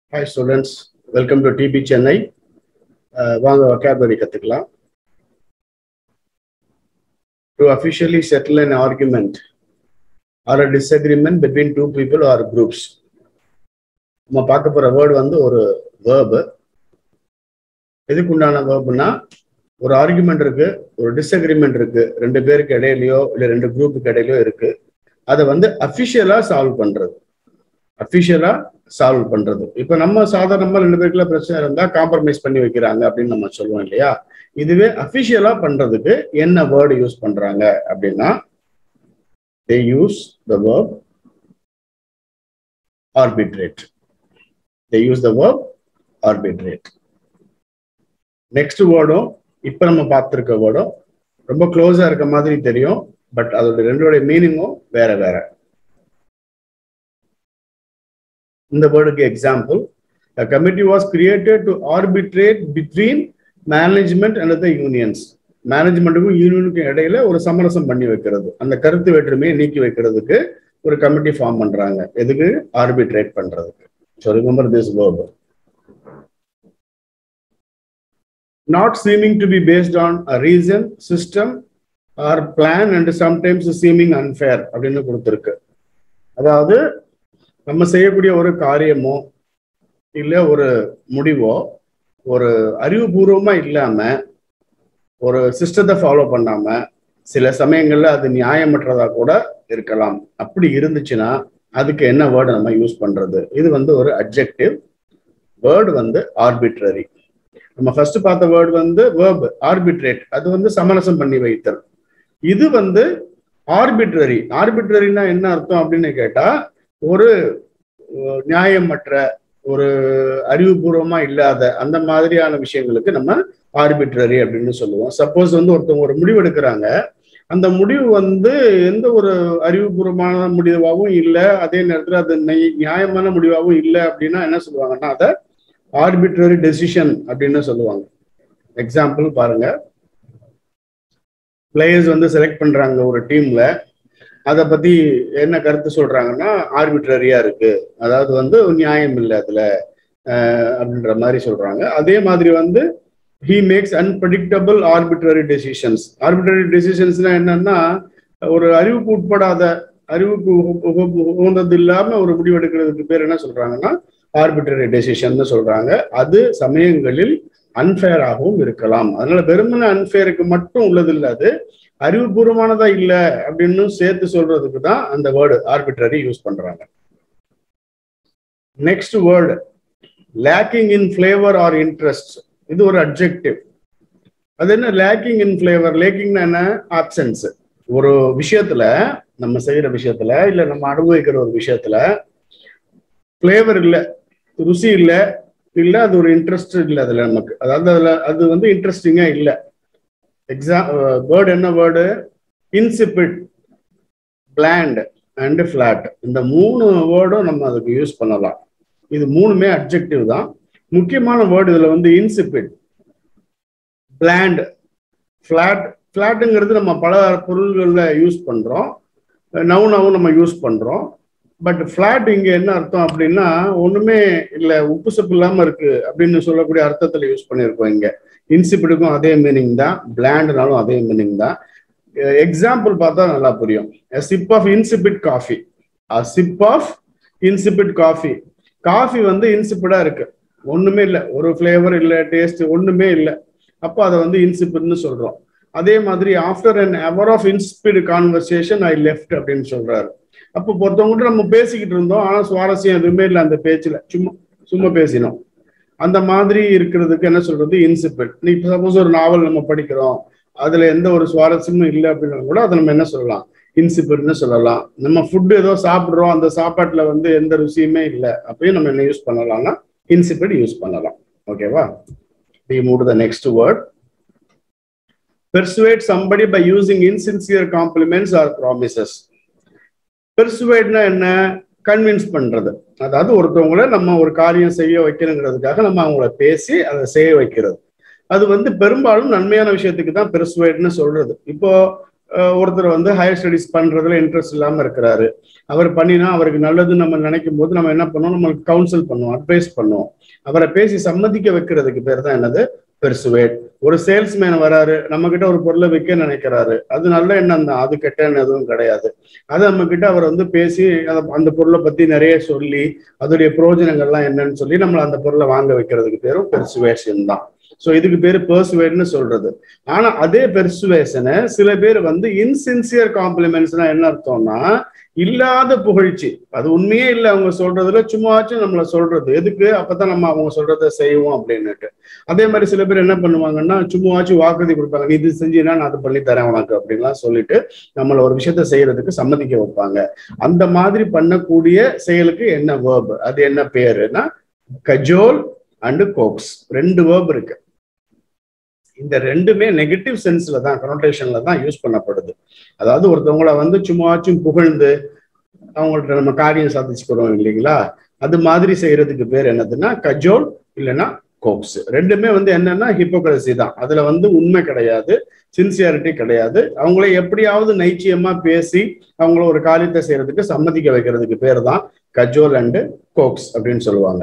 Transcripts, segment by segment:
Hi students welcome to TP Chennai வாங்க vocabulary கற்றுக்கலாம் to officially settle an argument or a disagreement between two people or groups நம்ம பார்க்க போகிற word வந்து ஒரு வேர்பு எதுக்கு உண்டான வேர்புனா ஒரு ஆர்குமெண்ட் இருக்கு ஒரு டிஸ்அக்ரிமெண்ட் இருக்கு ரெண்டு பேருக்கு இடையிலையோ இல்லை ரெண்டு குரூப்புக்கு இடையிலையோ இருக்கு அதை வந்து அஃபிஷியலா சால்வ் பண்றது அஃபிஷியலா சால்வ் பண்றது இப்ப நம்ம சாதாரணமா ரெண்டு பேருக்குள்ள பிரச்சனை இருந்தா காம்ப்ரமைஸ் பண்ணி வைக்கிறாங்க அப்படின்னு நம்ம சொல்லுவோம் இல்லையா இதுவே அஃபிஷியலா பண்றதுக்கு என்ன வேர்டு யூஸ் பண்றாங்க அப்படின்னா they use the verb arbitrate they use the verb arbitrate next வேர்டும் இப்ப நம்ம பார்த்துருக்க வேர்டும் ரொம்ப க்ளோஸா இருக்க மாதிரி தெரியும் பட் அதோட ரெண்டோட மீனிங்கும் வேற வேற இந்த வேர்டுக்கு example a committee was created to arbitrate between management and the unions மேனேஜ்மெண்ட்டுக்கும் யூனியனுக்கும் இடையில ஒரு சமரசம் பண்ணி வைக்கிறது அந்த கருத்து வேற்றுமையை நீக்கி வைக்கிறதுக்கு ஒரு கமிட்டி ஃபார்ம் பண்றாங்க எதுக்கு ஆர்பிட்ரேட் பண்றதுக்கு so remember this verb not seeming to be based on a reason system or plan and sometimes seeming unfair அப்படின்னு கொடுத்துருக்கு அதாவது நம்ம செய்யக்கூடிய ஒரு காரியமோ இல்லை ஒரு முடிவோ ஒரு அறிவுபூர்வமா இல்லாம ஒரு சிஸ்டத்தை ஃபாலோ பண்ணாம சில சமயங்கள்ல அது நியாயமற்றதா கூட இருக்கலாம் அப்படி இருந்துச்சுன்னா அதுக்கு என்ன வேர்டு நம்ம யூஸ் பண்றது இது வந்து ஒரு அப்ஜெக்டிவ் வேர்டு வந்து ஆர்பிட்ரரி நம்ம ஃபர்ஸ்ட் பார்த்த வேர்டு வந்து வேர்ப் ஆர்பிட்ரேட் அது வந்து சமரசம் பண்ணி வைத்தல் இது வந்து ஆர்பிட்ரரி ஆர்பிட்ரரினா என்ன அர்த்தம் அப்படின்னு கேட்டா ஒரு நியாயமற்ற ஒரு அறிவுபூர்வமா இல்லாத அந்த மாதிரியான விஷயங்களுக்கு நம்ம ஆர்பிட்ரரி அப்படின்னு சொல்லுவோம் சப்போஸ் வந்து ஒருத்தவங்க ஒரு முடிவு எடுக்கிறாங்க அந்த முடிவு வந்து எந்த ஒரு அறிவுபூர்வமான முடிவாகவும் இல்லை அதே நேரத்தில் அது நியாயமான முடிவாகவும் இல்லை அப்படின்னா என்ன சொல்லுவாங்கன்னா அதை ஆர்பிட்ரரி டெசிஷன் அப்படின்னு சொல்லுவாங்க எக்ஸாம்பிள் பாருங்க பிளேயர்ஸ் வந்து செலக்ட் பண்றாங்க ஒரு டீம்ல அதை பத்தி என்ன கருத்து சொல்றாங்கன்னா ஆர்பிட்ரரியா இருக்கு அதாவது வந்து நியாயம் இல்லை அதுல அப்படின்ற மாதிரி சொல்றாங்க அதே மாதிரி வந்து he makes unpredictable arbitrary decisions arbitrary டெசிஷன்ஸ்னா என்னன்னா ஒரு அறிவுக்கு உட்படாத அறிவுக்கு உகந்தது இல்லாம ஒரு முடிவு எடுக்கிறதுக்கு பேர் என்ன சொல்றாங்கன்னா ஆர்பிட்ரரி டெசிஷன் சொல்றாங்க அது சமயங்களில் அன்ஃபேராகவும் இருக்கலாம் அதனால வெறுமன அன்ஃபேருக்கு மட்டும் உள்ளது இல்லை அது அறிவுபூர்வமானதா இல்ல அப்படின்னு சேர்த்து சொல்றதுக்கு தான் அந்த வேர்டு ஆர்பிட்ரரி யூஸ் பண்றாங்க next word lacking in flavour or interest இது ஒரு அப்ஜெக்டிவ் அது என்ன லேக்கிங் இன் ஃபிளேவர் லேக்கிங்னா என்ன ஆப்சன்ஸ் ஒரு விஷயத்துல நம்ம செய்யற விஷயத்துல இல்ல நம்ம அனுபவிக்கிற ஒரு விஷயத்துல ஃபிளேவர் இல்லை ருசி இல்லை இல்ல அது ஒரு இன்ட்ரெஸ்ட் இல்லை அதுல நமக்கு அதாவது அதுல அது வந்து இன்ட்ரெஸ்டிங்கா இல்லை எக்ஸாம் வேர்டு என்ன word insipid bland and flat இந்த மூணு வேர்டும் நம்ம அதுக்கு யூஸ் பண்ணலாம் இது மூணுமே அப்ஜெக்டிவ் தான் முக்கியமான வேர்டு இதுல வந்து இன்சிபிட் பிளாண்ட் ஃபிளாட் ஃபிளாட்டுங்கிறது நம்ம பல பொருள்களில் யூஸ் பண்றோம் நவுனாவும் நம்ம யூஸ் பண்றோம் பட் ஃபிளாட் இங்க என்ன அர்த்தம் அப்படின்னா ஒண்ணுமே இல்லை உப்பு சப்பு இல்லாம இருக்கு அப்படின்னு சொல்லக்கூடிய அர்த்தத்துல யூஸ் பண்ணியிருக்கோம் இங்க இன்சிபிடுக்கும் அதே மீனிங் தான் பிளாண்ட்னாலும் அதே மீனிங் தான் எக்ஸாம்பிள் பார்த்தா நல்லா புரியும் sip of insipid coffee sip of insipid coffee coffee வந்து இன்சிபிடா இருக்கு ஒண்ணுமே இல்லை ஒரு ஃபிளேவர் இல்லை டேஸ்ட் ஒண்ணுமே இல்லை அப்போ அதை வந்து இன்சிபிட்னு சொல்றோம் அதே மாதிரி after an hour of insipid conversation I left அப்படின்னு சொல்றாரு அப்போ ஒருத்தவங்ககிட்ட நம்ம பேசிக்கிட்டு இருந்தோம் ஆனா சுவாரஸ்யம் எதுவுமே இல்லை அந்த பேச்சுல சும்மா சும்மா பேசினோம் அந்த மாதிரி இருக்கிறதுக்கு என்ன சொல்றது இன்சிபிட் நீ சப்போஸ் ஒரு நாவல் நம்ம படிக்கிறோம் அதுல எந்த ஒரு சுவாரஸ்யமும் இல்லை அப்படின்னா கூட அதை நம்ம என்ன சொல்லலாம் இன்சிபிட்னு சொல்லலாம் நம்ம ஃபுட்டு ஏதோ சாப்பிட்றோம் அந்த சாப்பாட்டுல வந்து எந்த ருசியுமே இல்லை அப்பயும் நம்ம என்ன யூஸ் பண்ணலாம்னா இன்சிபிட் யூஸ் பண்ணலாம் ஓகேவா we move the next word persuade somebody by using insincere compliments or promises பெர்சுவேட்னா என்ன கன்வின்ஸ் பண்றது அதாவது ஒருத்தவங்கள நம்ம ஒரு காரியம் செய்ய வைக்கணுங்கிறதுக்காக நம்ம அவங்கள பேசி அதை செய்ய வைக்கிறது அது வந்து பெரும்பாலும் நன்மையான விஷயத்துக்கு தான் பெர்சுவேட்னு சொல்றது இப்போ அஹ், ஒருத்தர் வந்து ஹையர் ஸ்டடிஸ் பண்றதுல இன்ட்ரெஸ்ட் இல்லாம இருக்கிறாரு அவர் பண்ணினா அவருக்கு நல்லதுன்னு நம்ம நினைக்கும் போது நம்ம என்ன பண்ணுவோம் நம்மளுக்கு கவுன்சில் பண்ணுவோம் அட்வைஸ் பண்ணுவோம் அவரை பேசி சம்மதிக்க வைக்கிறதுக்கு பேர் தான் என்னது பெர்சுவேட் ஒரு சேல்ஸ்மேன் வராரு நம்ம கிட்ட ஒரு பொருளை விற்க நினைக்கிறாரு அது நல்ல எண்ணம் தான் அது கெட்ட எண்ணம் எதுவும் கிடையாது அது நம்ம கிட்ட அவர் வந்து பேசி அத- அந்த பொருளை பத்தி நிறைய சொல்லி அதோடைய பிரயோஜனங்கள்லாம் என்னன்னு சொல்லி நம்மள அந்த பொருளை வாங்க வைக்கிறதுக்கு பேரும் பெர்சுவேஷன் தான் சோ இதுக்கு பேரு பெர்சுவேட்னு சொல்றது ஆனா அதே பெர்சுவேஷனை சில பேர் வந்து இன்சின்சியர் காம்ப்ளிமெண்ட்ஸ்னா என்ன அர்த்தம்னா இல்லாத புகழ்ச்சி அது உண்மையே இல்லை அவங்க சொல்றதுல சும்மாச்சும் நம்மள சொல்றது எதுக்கு அப்பதான் நம்ம அவங்க சொல்றத செய்வோம் அப்படின்னுட்டு அதே மாதிரி சில பேர் என்ன பண்ணுவாங்கன்னா சும்மாச்சும் வாக்குறுதி கொடுப்பாங்க நீ இது செஞ்சீங்கன்னா நான் அதை பண்ணி தரேன் உனக்கு அப்படின்லாம் சொல்லிட்டு நம்மள ஒரு விஷயத்த செய்யறதுக்கு சம்மதிக்க வைப்பாங்க அந்த மாதிரி பண்ணக்கூடிய செயலுக்கு என்ன வேர்ப் அது என்ன பேருன்னா கஜோல் அண்டு கோக்ஸ் ரெண்டு வேர்ப் இருக்கு இந்த ரெண்டுமே நெகட்டிவ் சென்ஸ்ல தான் கனோட்டேஷன்ல தான் யூஸ் பண்ணப்படுது அதாவது ஒருத்தவங்கள வந்து சும்மாச்சும் புகழ்ந்து அவங்கள்ட்ட நம்ம காரியம் சாதிச்சுக்கிறோம் இல்லைங்களா அது மாதிரி செய்யறதுக்கு பேர் என்னதுன்னா கஜோல் இல்லைன்னா கோக்ஸ் ரெண்டுமே வந்து என்னன்னா ஹிப்போக்ரசி தான் அதுல வந்து உண்மை கிடையாது சின்சியாரிட்டி கிடையாது அவங்கள எப்படியாவது நைச்சியமா பேசி அவங்கள ஒரு காரியத்தை செய்யறதுக்கு சம்மதிக்க வைக்கிறதுக்கு பேர் தான் கஜோல் அண்டு கோக்ஸ் அப்படின்னு சொல்லுவாங்க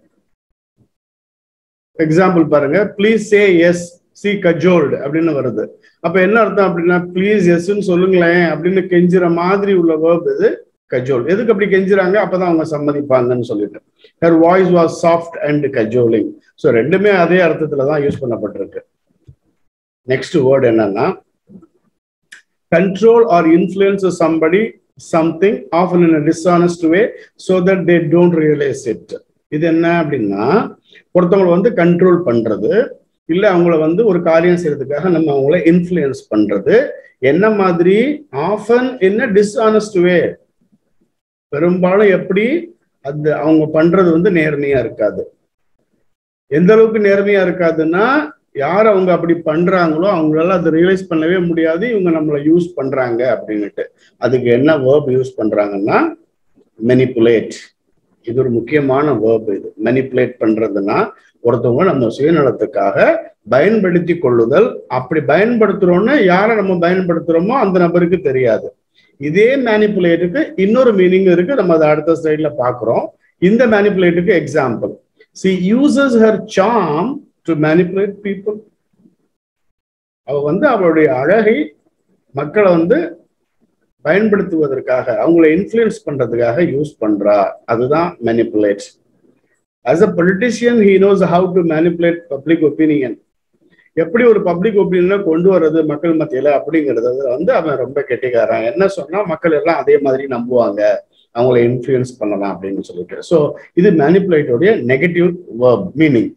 எக்ஸாம்பிள் பாருங்க please say yes she cajoled அப்படின்னு வருது அப்ப என்ன அர்த்தம் அப்படின்னா ப்ளீஸ் எஸ்ன்னு சொல்லுங்களேன் அப்படின்னு கெஞ்சுற மாதிரி உள்ள வேர்ப் இது கஜோல் எதுக்கு அப்படி கெஞ்சுறாங்க அப்பதான் அவங்க சம்மதிப்பாங்கன்னு சொல்லிட்டு her voice was soft and cajoling so ரெண்டுமே அதே அர்த்தத்துல தான் யூஸ் பண்ணப்பட்டிருக்கு நெக்ஸ்ட் வேர்டு என்னன்னா control or influence somebody something often in dishonest way so that they don't realise it இது என்ன அப்படின்னா ஒருத்தவங்களை வந்து கண்ட்ரோல் பண்றது இல்ல அவங்கள வந்து ஒரு காரியம் செய்யறதுக்காக நம்ம அவங்கள இன்ஃப்ளூயன்ஸ் பண்றது என்ன மாதிரி ஆஃபன் என்ன டிஸ்ஆனஸ்ட் வே பெரும்பாலும் எப்படி அது அவங்க பண்றது வந்து நேர்மையா இருக்காது எந்த அளவுக்கு நேர்மையா இருக்காதுன்னா யார் அவங்க அப்படி பண்றாங்களோ அவங்களால அதை ரியலைஸ் பண்ணவே முடியாது இவங்க நம்மளை யூஸ் பண்றாங்க அப்படின்னுட்டு அதுக்கு என்ன வேர்ப் யூஸ் பண்றாங்கன்னா மெனிப்புலேட் இது ஒரு முக்கியமான வேர்ப் இது மெனிப்புலேட் பண்றதுன்னா ஒருத்தவங்க நம்ம சுயநலத்துக்காக பயன்படுத்தி கொள்ளுதல் அப்படி பயன்படுத்துறோம்னு யாரை நம்ம பயன்படுத்துறோமோ அந்த நபருக்கு தெரியாது இதே மேனிப்புலேட்டுக்கு இன்னொரு மீனிங் இருக்கு நம்ம அதை அடுத்த ஸ்லைட்ல பாக்குறோம் இந்த மேனிப்புலேட்டுக்கு example she uses her charm to manipulate people அவ வந்து அவளுடைய அழகை மக்களை வந்து பயன்படுத்துவதற்காக அவங்கள இன்ஃப்ளூயன்ஸ் பண்றதுக்காக யூஸ் பண்றா அதுதான் manipulate as a politician he knows how to manipulate public opinion எப்படி ஒரு பப்ளிக் ஒப்பீனியனை கொண்டு வர்றது மக்கள் மத்தியில அப்படிங்கிறது வந்து அவன் ரொம்ப கெட்டிக்காரன் என்ன சொன்னா மக்கள் எல்லாம் அதே மாதிரி நம்புவாங்க அவங்கள இன்ஃப்ளூயன்ஸ் பண்ணலாம் அப்படின்னு சொல்லிட்டு ஸோ இது மேனிப்புலேட்டோடைய நெகட்டிவ் வேர்ப் மீனிங்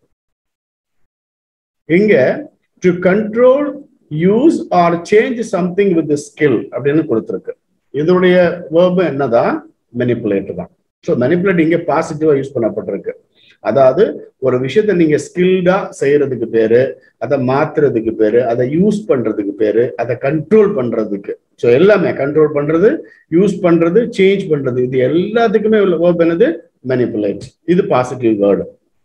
இங்க to control use or change something with skill அப்படின்னு கொடுத்துருக்கு இதோடைய வேர்பு என்னதான் மெனிப்புலேட் தான் ஸோ மெனிப்புலேட் இங்க பாசிட்டிவா யூஸ் பண்ணப்பட்டிருக்கு அதாவது ஒரு விஷயத்த நீங்க ஸ்கில்டா செய்யறதுக்கு பேரு அதை மாத்துறதுக்கு பேரு அதை யூஸ் பண்றதுக்கு பேரு அதை கண்ட்ரோல் பண்றதுக்கு ஸோ எல்லாமே கண்ட்ரோல் பண்றது யூஸ் பண்றது சேஞ்ச் பண்றது இது எல்லாத்துக்குமே உள்ள வேர்ப் என்னது மெனிப்புலேட் இது பாசிட்டிவ் வேர்டு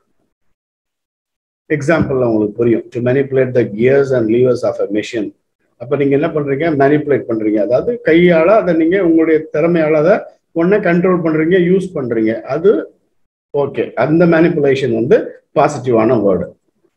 எக்ஸாம்பிள் உங்களுக்கு புரியும் to manipulate the gears and levers of a machine அப்ப நீங்க என்ன பண்றீங்க மேனிப்புலேட் பண்றீங்க அதாவது கையால அதை நீங்க உங்களுடைய திறமையால அதை ஒன்ன கண்ட்ரோல் பண்றீங்க யூஸ் பண்றீங்க அது ஓகே அந்த மேனிப்புலேஷன் வந்து பாசிட்டிவான word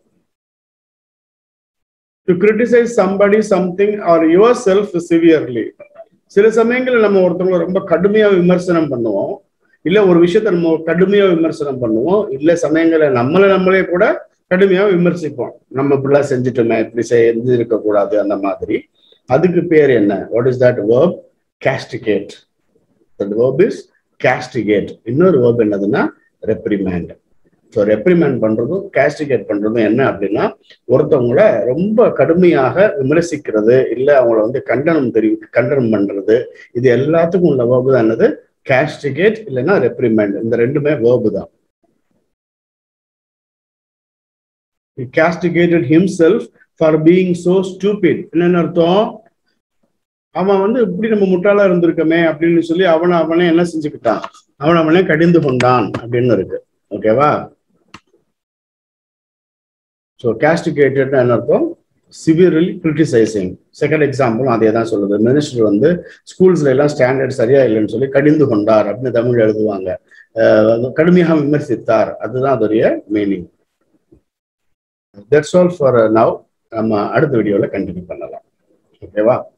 to criticise somebody something or yourself severely சில சமயங்களில் நம்ம ஒருத்தவங்களை ரொம்ப கடுமையா விமர்சனம் பண்ணுவோம் இல்ல ஒரு விஷயத்த நம்ம கடுமையா விமர்சனம் பண்ணுவோம் இல்ல சமயங்களில் நம்மளை நம்மளே கூட கடுமையா விமர்சிப்போம் நம்ம இப்படிலாம் செஞ்சுட்டோமே இப்படி செஞ்சு இருக்கக்கூடாது அந்த மாதிரி அதுக்கு பேர் என்ன what is that verb castigate that verb is castigate இன்னொரு வேர்ப் என்னதுன்னா ரெப்ரிமேண்ட் ஸோ ரெப்ரிமேண்ட் பண்றதும் கேஸ்டிகேட் பண்றதும் என்ன அப்படின்னா ஒருத்தவங்கள ரொம்ப கடுமையாக விமர்சிக்கிறது இல்லை அவங்கள வந்து கண்டனம் தெரிவி கண்டனம் பண்றது இது எல்லாத்துக்கும் உள்ள வேர்பு தான் என்னது கேஸ்டிகேட் இல்லைன்னா ரெப்ரிமேண்ட் இந்த ரெண்டுமே வேர்பு தான் He castigated himself for being so stupid. என்னன்னு அர்த்தம் அவன் வந்து இப்படி நம்ம முட்டாளா இருந்திருக்கமே அப்படின்னு சொல்லி அவனை அவனே என்ன செஞ்சுக்கிட்டான் அவன் அவனே கடிந்து கொண்டான் அப்படின்னு இருக்கு ஓகேவா ஸோ கேஸ்டிகேட்டட் என்ன அர்த்தம் சிவியர்லி கிரிட்டிசைசிங் செகண்ட் எக்ஸாம்பிளும் அதே தான் சொல்லுது மினிஸ்டர் வந்து ஸ்கூல்ஸ்ல எல்லாம் ஸ்டாண்டர்ட் சரியா இல்லைன்னு சொல்லி கடிந்து கொண்டார் அப்படின்னு தமிழ் எழுதுவாங்க கடுமையாக விமர்சித்தார் அதுதான் அதோடைய meaning that's all for now நம்ம அடுத்த வீடியோவில் கண்டினியூ பண்ணலாம் ஓகேவா